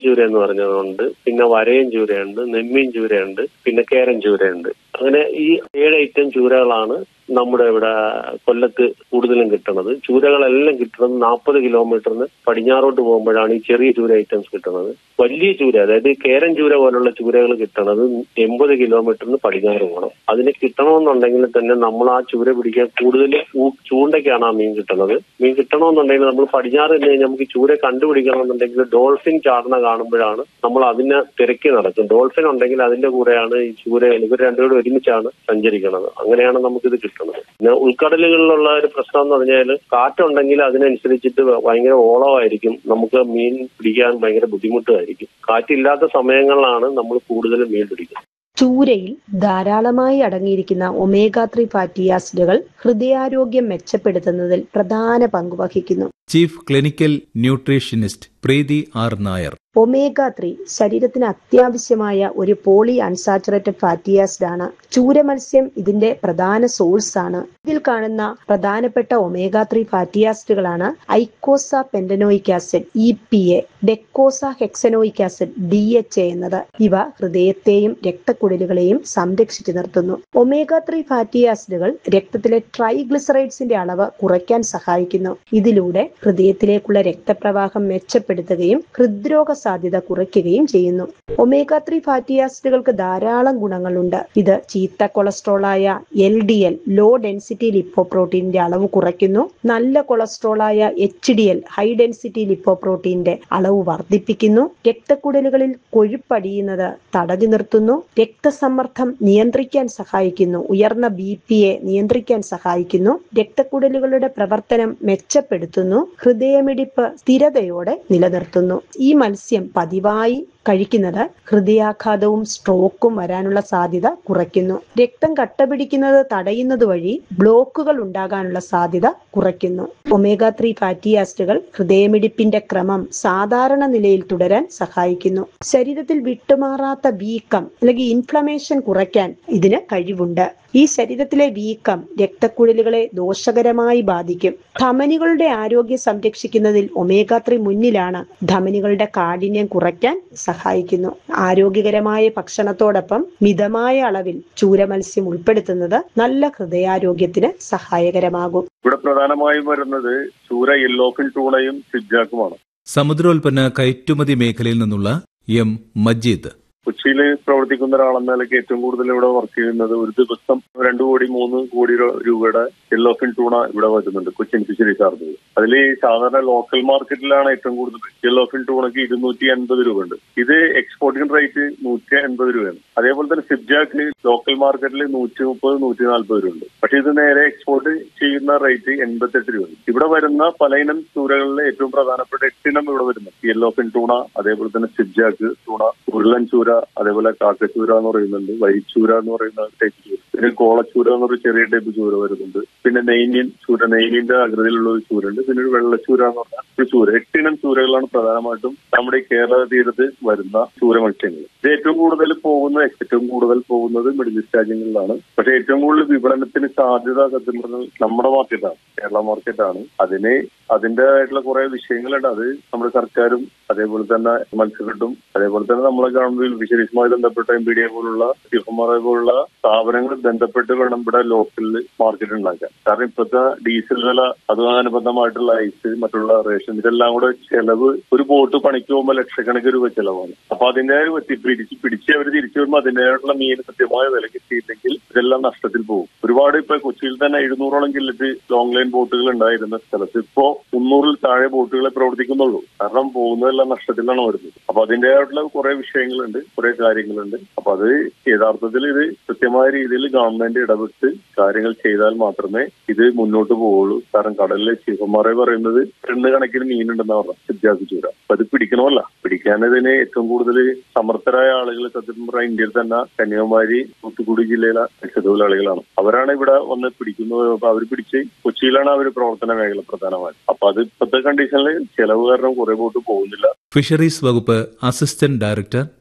ചൂര എന്ന് പറഞ്ഞതുണ്ട് പിന്നെ വരയൻ ചൂരയുണ്ട് നെമ്മീൻ ചൂരയുണ്ട് പിന്നെ കേരൻ ചൂരയുണ്ട് അങ്ങനെ ഈ ഏഴ് ഐറ്റം ചൂരകളാണ് നമ്മുടെ ഇവിടെ കൊല്ലത്ത് കൂടുതലും കിട്ടുന്നത് ചൂരകളെല്ലാം കിട്ടുന്നത് നാൽപ്പത് കിലോമീറ്ററിന് പടിഞ്ഞാറോട്ട് പോകുമ്പോഴാണ് ഈ ചെറിയ ചൂര ഐറ്റംസ് കിട്ടുന്നത് വലിയ ചൂര അതായത് കേരൻ ചൂര പോലുള്ള ചൂരകൾ കിട്ടുന്നത് എൺപത് കിലോമീറ്ററിന് പടിഞ്ഞാറ് പോകണം അതിന് കിട്ടണമെന്നുണ്ടെങ്കിൽ തന്നെ നമ്മൾ ആ ചൂര പിടിക്കാൻ കൂടുതൽ ചൂണ്ടയ്ക്കാണ് ആ മീൻ കിട്ടുന്നത് മീൻ കിട്ടണമെന്നുണ്ടെങ്കിൽ നമ്മൾ പടിഞ്ഞാറ് നിന്ന് കഴിഞ്ഞാൽ നമുക്ക് ചൂര കണ്ടുപിടിക്കണമെന്നുണ്ടെങ്കിൽ ഡോൾഫിൻ ചാടുന്ന കാണുമ്പോഴാണ് നമ്മൾ അതിനെ തിരക്കി നടക്കും ഡോൾഫിൻ ഉണ്ടെങ്കിൽ അതിന്റെ കൂടെയാണ് ഈ ചൂരകൾ ഇവർ രണ്ടുപേരും ഒരുമിച്ചാണ് സഞ്ചരിക്കുന്നത് അങ്ങനെയാണ് നമുക്കിത് കിട്ടുന്നത് പിന്നെ ഉൾക്കടലുകളിലുള്ള ഒരു പ്രശ്നം എന്ന് പറഞ്ഞാൽ കാറ്റുണ്ടെങ്കിൽ അതിനനുസരിച്ചിട്ട് ഭയങ്കര ഓളമായിരിക്കും നമുക്ക് മീൻ പിടിക്കാൻ ഭയങ്കര ബുദ്ധിമുട്ടായിരിക്കും കാറ്റില്ലാത്ത സമയങ്ങളിലാണ് നമ്മൾ കൂടുതലും മീൻ പിടിക്കുന്നത് ചൂരയിൽ ധാരാളമായി അടങ്ങിയിരിക്കുന്ന ഒമേഗ ത്രീ ഫാറ്റി ആസിഡുകൾ ഹൃദയാരോഗ്യം മെച്ചപ്പെടുത്തുന്നതിൽ പ്രധാന പങ്ക് വഹിക്കുന്നു chief clinical nutritionist Preethi R Nair omega three ശരീരത്തിന് അത്യാവശ്യമായ ഒരു പോളി അൺസാച്ചുറേറ്റഡ് ഫാറ്റി ആസിഡ് ആണ് ചൂര മത്സ്യം ഇതിന്റെ പ്രധാന സോഴ്സ് ആണ് ഇതിൽ കാണുന്ന പ്രധാനപ്പെട്ട ഒമേഗ ത്രീ ഫാറ്റി ആസിഡുകളാണ് eicosapentaenoic acid E P A docosahexaenoic acid D H A എന്നത് ഇവ ഹൃദയത്തെയും രക്തക്കുഴലുകളെയും സംരക്ഷിച്ചു നിർത്തുന്നു ഒമേഗ ത്രീ ഫാറ്റി ആസിഡുകൾ രക്തത്തിലെ ട്രൈഗ്ലിസറൈഡ്സിന്റെ അളവ് കുറയ്ക്കാൻ സഹായിക്കുന്നു ഇതിലൂടെ ഹൃദയത്തിലേക്കുള്ള രക്തപ്രവാഹം മെച്ചപ്പെടുത്തുകയും ഹൃദ്രോഗ സാധ്യത കുറയ്ക്കുകയും ചെയ്യുന്നു ഒമേഗ ത്രീ ഫാറ്റി ആസിഡുകൾക്ക് ധാരാളം ഗുണങ്ങളുണ്ട് ഇത് ചീത്ത കൊളസ്ട്രോളായ L D L low density ലിപ്പോപ്രോട്ടീനിന്റെ അളവ് കുറയ്ക്കുന്നു നല്ല കൊളസ്ട്രോളായ H D L high density ലിപ്പോപ്രോട്ടീന്റെ അളവ് വർദ്ധിപ്പിക്കുന്നു രക്തക്കുടലുകളിൽ കൊഴുപ്പടിയുന്നത് തടഞ്ഞു നിർത്തുന്നു രക്തസമ്മർദ്ദം നിയന്ത്രിക്കാൻ സഹായിക്കുന്നു ഉയർന്ന ബി പി എ നിയന്ത്രിക്കാൻ സഹായിക്കുന്നു രക്തക്കുടലുകളുടെ പ്രവർത്തനം മെച്ചപ്പെടുത്തുന്നു ഹൃദയമിടിപ്പ് സ്ഥിരതയോടെ നിലനിർത്തുന്നു ഈ മത്സ്യം പതിവായി കഴിക്കുന്നത് ഹൃദയാഘാതവും സ്ട്രോക്കും വരാനുള്ള സാധ്യത കുറയ്ക്കുന്നു രക്തം കട്ട പിടിക്കുന്നത് തടയുന്നത് വഴി ബ്ലോക്കുകൾ ഉണ്ടാകാനുള്ള സാധ്യത കുറയ്ക്കുന്നു ഒമേഗ ത്രീ ഫാറ്റി ആസിഡുകൾ ഹൃദയമിടിപ്പിന്റെ ക്രമം സാധാരണ നിലയിൽ തുടരാൻ സഹായിക്കുന്നു ശരീരത്തിൽ വിട്ടുമാറാത്ത വീക്കം അല്ലെങ്കിൽ ഇൻഫ്ലമേഷൻ കുറയ്ക്കാൻ ഇതിന് കഴിവുണ്ട് ഈ ശരീരത്തിലെ വീക്കം രക്തക്കുഴലുകളെ ദോഷകരമായി ബാധിക്കും ധമനികളുടെ ആരോഗ്യം സംരക്ഷിക്കുന്നതിൽ ഒമേഗ ത്രീ മുന്നിലാണ് ധമനികളുടെ കാഠിന്യം കുറയ്ക്കാൻ സഹായിക്കുന്നു ആരോഗ്യകരമായ ഭക്ഷണത്തോടൊപ്പം മിതമായ അളവിൽ ചൂരമത്സ്യം ഉൾപ്പെടുത്തുന്നത് നല്ല ഹൃദയാരോഗ്യത്തിന് സഹായകരമാകും ഇവിടെ പ്രധാനമായും വരുന്നത് ചൂര യെല്ലോഫിൻ ടൂണയും സിജാക്കുമാണ് സമുദ്രോൽപ്പന്ന കയറ്റുമതി മേഖലയിൽ നിന്നുള്ള എം മജീദ് കൊച്ചിയിൽ പ്രവർത്തിക്കുന്ന ഒരാളെന്ന നിലയ്ക്ക് ഏറ്റവും കൂടുതൽ ഇവിടെ വർക്ക് ചെയ്യുന്നത് ഒരു ദിവസം രണ്ടു കോടി മൂന്ന് കോടി രൂപയുടെ യെല്ലോഫിൻ ടൂണ ഇവിടെ വരുന്നുണ്ട് കൊച്ചിൻ ഫിഷറീസ് ആർന്നത് അതിൽ സാധാരണ ലോക്കൽ മാർക്കറ്റിലാണ് ഏറ്റവും കൂടുതൽ യെല്ലോഫിൻ ടൂണയ്ക്ക് ഇരുന്നൂറ്റി അൻപത് രൂപ ഉണ്ട് ഇത് എക്സ്പോർട്ടിംഗ് റേറ്റ് നൂറ്റി അൻപത് രൂപയാണ് അതേപോലെ തന്നെ സിബ്ജാക്ക് ലോക്കൽ മാർക്കറ്റിൽ നൂറ്റി മുപ്പത് നൂറ്റി നാൽപ്പത് രൂപ ഉണ്ട് പക്ഷെ ഇത് നേരെ എക്സ്പോർട്ട് ചെയ്യുന്ന റേറ്റ് എൺപത്തെട്ട് രൂപ ഇവിടെ വരുന്ന പലയിനം ചൂരകളിലെ ഏറ്റവും പ്രധാനപ്പെട്ട എട്ടിനം ഇവിടെ വരുന്നു യെല്ലോഫിൻ ടൂണ അതേപോലെ തന്നെ സിബ്ജാക്ക് ടൂണ ഉരുളൻ ചൂര അതേപോലെ കാക്കച്ചൂര എന്ന് പറയുന്നുണ്ട് വൈച്ചൂര എന്ന് പറയുന്ന ടൈപ്പ് ചൂര പിന്നെ കോളച്ചൂര എന്നൊരു ചെറിയ ടൈപ്പ് ചൂര വരുന്നുണ്ട് പിന്നെ നെയ്മീൻ ചൂര നെയ്മീന്റെ ആകൃതിയിലുള്ള ഒരു ചൂരുണ്ട് പിന്നെ ഒരു വെള്ളച്ചൂര എന്ന് പറഞ്ഞ ഒരു ചൂര എട്ടിനം ചൂരകളാണ് പ്രധാനമായിട്ടും നമ്മുടെ ഈ കേരള തീരത്ത് വരുന്ന ചൂര മത്സ്യങ്ങൾ ഇത് ഏറ്റവും കൂടുതൽ പോകുന്ന ഏറ്റവും കൂടുതൽ പോകുന്നത് മിഡിൽ ഈസ്റ്റ് രാജ്യങ്ങളിലാണ് പക്ഷെ ഏറ്റവും കൂടുതൽ വിപണനത്തിന് സാധ്യത സത്യം പറഞ്ഞാൽ നമ്മുടെ മാർക്കറ്റാണ് കേരള മാർക്കറ്റാണ് അതിന് അതിൻ്റെതായിട്ടുള്ള കുറെ വിഷയങ്ങളുണ്ട് അത് നമ്മുടെ സർക്കാരും അതേപോലെ തന്നെ മത്സ്യഫെഡും അതേപോലെ തന്നെ നമ്മളെ ഗവൺമെന്റ് ഫിഷറീസുമായി ബന്ധപ്പെട്ട എം ബി ഡി എ പോലുള്ള സിഫമാറെ പോലുള്ള സ്ഥാപനങ്ങൾ ബന്ധപ്പെട്ട് വേണം ഇവിടെ ലോക്കലിൽ മാർക്കറ്റ് ഉണ്ടാക്കാൻ കാരണം ഇപ്പോഴത്തെ ഡീസൽ വില അതുമനുബന്ധമായിട്ടുള്ള ഐസ് മറ്റുള്ള റേഷൻ ഇതെല്ലാം കൂടെ ചെലവ് ഒരു ബോട്ട് പണിക്ക് പോകുമ്പോൾ ലക്ഷക്കണക്കിന് രൂപ ചെലവാണ് അപ്പൊ അതിന്റെ പിടിച്ച് പിടിച്ച് അവർ തിരിച്ചു വരുമ്പോൾ അതിൻ്റെതായിട്ടുള്ള മീൻ കൃത്യമായ വില കിട്ടിയില്ലെങ്കിൽ ഇതെല്ലാം നഷ്ടത്തിൽ പോകും ഒരുപാട് ഇപ്പൊ കൊച്ചിയിൽ തന്നെ എഴുന്നൂറോളം കില്ലറ്റ് ലോങ് ലൈൻ ബോട്ടുകൾ ഉണ്ടായിരുന്ന സ്ഥലത്ത് ഇപ്പോ മുന്നൂറിൽ താഴെ ബോട്ടുകളെ പ്രവർത്തിക്കുന്നുള്ളൂ കാരണം പോകുന്നതെല്ലാം നഷ്ടത്തിലാണ് വരുന്നത് അപ്പൊ അതിൻ്റെതായിട്ടുള്ള കുറെ വിഷയങ്ങളുണ്ട് കുറെ കാര്യങ്ങളുണ്ട് അപ്പൊ അത് യഥാർത്ഥത്തിൽ ഇത് കൃത്യമായ രീതിയിൽ ഗവൺമെന്റ് ഇടപെട്ട് കാര്യങ്ങൾ ചെയ്താൽ മാത്രമേ ഇത് മുന്നോട്ട് പോവുള്ളൂ കാരണം കടലിലെ ശിവന്മാരെ പറയുന്നത് ടണ്ണ് കണക്കിന് മീനുണ്ടെന്നാ പറഞ്ഞത് സിദ്ധാർത്ഥ ചൂര അപ്പൊ അത് പിടിക്കണമല്ല പിടിക്കാനതിന് ഏറ്റവും കൂടുതൽ സമർത്ഥരായ ആളുകൾ സത്യം പറഞ്ഞാൽ ഇന്ത്യയിൽ തന്നെ കന്യാകുമാരി തൂത്തുക്കുടി ജില്ലയിലെ മത്സ്യത്തൊഴിലാളികളാണ് അവരാണ് ഇവിടെ വന്ന് പിടിക്കുന്നത് അപ്പൊ അവർ പിടിച്ച് കൊച്ചിയിലാണ് അവർ പ്രവർത്തന മേഖല പ്രധാനമായും അപ്പൊ അത് ഇപ്പോഴത്തെ കണ്ടീഷനിൽ ചെലവ് കാരണം കുറെ ബോട്ട് പോകുന്നില്ല ഫിഷറീസ് വകുപ്പ് അസിസ്റ്റന്റ് ഡയറക്ടർ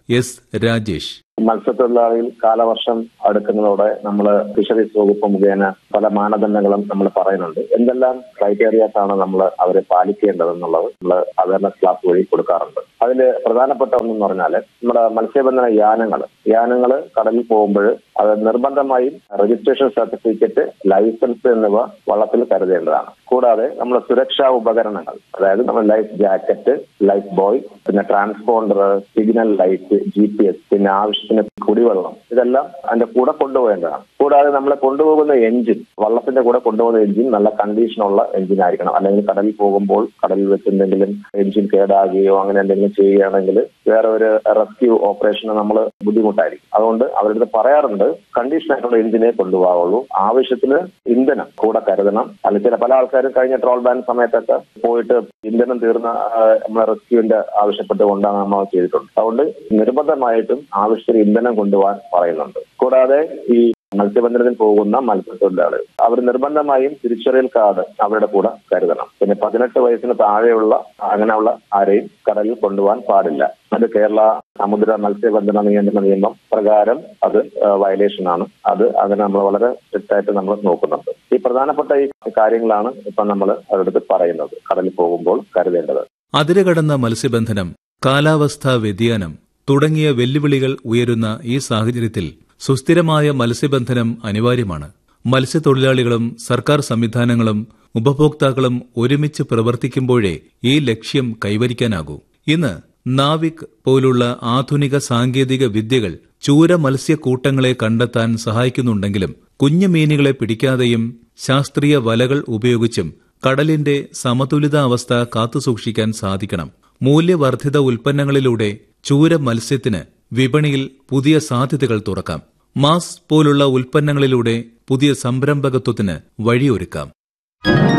എസ് രാജേഷ് മത്സ്യത്തൊഴിലാളികൾ കാലവർഷം അടുക്കുന്നതോടെ നമ്മൾ ഫിഷറീസ് വകുപ്പ് മുഖേന പല മാനദണ്ഡങ്ങളും നമ്മൾ പറയുന്നുണ്ട് എന്തെല്ലാം ക്രൈറ്റീരിയാസ് ആണ് നമ്മൾ അവരെ പാലിക്കേണ്ടതെന്നുള്ളത് നമ്മൾ അവയർനെസ് ക്ലാസ് വഴി കൊടുക്കാറുണ്ട് അതിൽ പ്രധാനപ്പെട്ട ഒന്നെന്ന് പറഞ്ഞാൽ നമ്മുടെ മത്സ്യബന്ധന യാനങ്ങൾ യാനങ്ങൾ കടലിൽ പോകുമ്പോൾ അത് നിർബന്ധമായും രജിസ്ട്രേഷൻ സർട്ടിഫിക്കറ്റ് ലൈസൻസ് എന്നിവ വള്ളത്തിൽ കരുതേണ്ടതാണ് കൂടാതെ നമ്മുടെ സുരക്ഷാ ഉപകരണങ്ങൾ അതായത് നമ്മുടെ ലൈഫ് ജാക്കറ്റ് ലൈഫ് ബോയ് പിന്നെ transponder signal light G P S പിന്നെ ആവശ്യത്തിന് കുടിവെള്ളം ഇതെല്ലാം അതിന്റെ കൂടെ കൊണ്ടുപോകേണ്ടതാണ് കൂടാതെ നമ്മൾ കൊണ്ടുപോകുന്ന എഞ്ചിൻ വള്ളത്തിന്റെ കൂടെ കൊണ്ടുപോകുന്ന എഞ്ചിൻ നല്ല കണ്ടീഷനുള്ള എഞ്ചിൻ ആയിരിക്കണം അല്ലെങ്കിൽ കടലിൽ പോകുമ്പോൾ കടലിൽ വെച്ച് എന്തെങ്കിലും എഞ്ചിൻ കേടാകുകയോ അങ്ങനെ എന്തെങ്കിലും ചെയ്യുകയാണെങ്കിൽ വേറെ ഒരു റെസ്ക്യൂ ഓപ്പറേഷന് നമ്മൾ ബുദ്ധിമുട്ടായിരിക്കും അതുകൊണ്ട് അവരുടെ അടുത്ത് പറയാറുണ്ട് കണ്ടീഷൻ ആയിട്ടുള്ള എഞ്ചിനെ കൊണ്ടുപോകാവുള്ളൂ ആവശ്യത്തിന് ഇന്ധനം കൂടെ കരുതണം അല്ലെങ്കിൽ ചില പല ആൾക്കാരും കഴിഞ്ഞ ട്രോൾ ബാൻ സമയത്തൊക്കെ പോയിട്ട് ഇന്ധനം തീർന്ന ആ, നമ്മളെ റെസ്ക്യൂവിന്റെ ആവശ്യപ്പെട്ട് കൊണ്ടാണ് നമ്മൾ ചെയ്തിട്ടുണ്ട് അതുകൊണ്ട് നിർബന്ധമായിട്ടും ആവശ്യത്തിന് ഇന്ധനം കൊണ്ടുപോകാൻ പറയുന്നുണ്ട് കൂടാതെ ഈ മത്സ്യബന്ധനത്തിന് പോകുന്ന മത്സ്യത്തൊഴിലാളികൾ അവർ നിർബന്ധമായും തിരിച്ചറിയൽ കാർഡ് അവരുടെ കൂടെ കരുതണം പിന്നെ പതിനെട്ട് വയസ്സിന് താഴെയുള്ള അങ്ങനെയുള്ള ആരെയും കടലിൽ കൊണ്ടുപോകാൻ പാടില്ല അത് കേരള സമുദ്ര മത്സ്യബന്ധന നിയന്ത്രണ നിയമം പ്രകാരം അത് വയലേഷൻ ആണ് അത് അങ്ങനെ നമ്മൾ വളരെ സ്ട്രിക്റ്റ് ആയിട്ട് നമ്മൾ നോക്കുന്നുണ്ട് ഈ പ്രധാനപ്പെട്ട ഈ കാര്യങ്ങളാണ് ഇപ്പൊ നമ്മൾ അവരുടെ പറയുന്നത് കടലിൽ പോകുമ്പോൾ കരുതേണ്ടത് അതിരുകടന്ന മത്സ്യബന്ധനം കാലാവസ്ഥാ വ്യതിയാനം തുടങ്ങിയ വെല്ലുവിളികൾ ഉയരുന്ന ഈ സാഹചര്യത്തിൽ സുസ്ഥിരമായ മത്സ്യബന്ധനം അനിവാര്യമാണ് മത്സ്യത്തൊഴിലാളികളും സർക്കാർ സംവിധാനങ്ങളും ഉപഭോക്താക്കളും ഒരുമിച്ച് പ്രവർത്തിക്കുമ്പോഴേ ഈ ലക്ഷ്യം കൈവരിക്കാനാകൂ ഇന്ന് നാവിക് പോലുള്ള ആധുനിക സാങ്കേതിക വിദ്യകൾ ചൂര മത്സ്യക്കൂട്ടങ്ങളെ കണ്ടെത്താൻ സഹായിക്കുന്നുണ്ടെങ്കിലും കുഞ്ഞു മീനുകളെ പിടിക്കാതെയും ശാസ്ത്രീയ വലകൾ ഉപയോഗിച്ചും കടലിന്റെ സമതുലിതാവസ്ഥ കാത്തുസൂക്ഷിക്കാൻ സാധിക്കണം മൂല്യവർദ്ധിത ഉൽപ്പന്നങ്ങളിലൂടെ ചൂര മത്സ്യത്തിന് വിപണിയിൽ പുതിയ സാധ്യതകൾ തുറക്കാം മാസ് പോലുള്ള ഉൽപ്പന്നങ്ങളിലൂടെ പുതിയ സംരംഭകത്വത്തിന് വഴിയൊരുക്കാം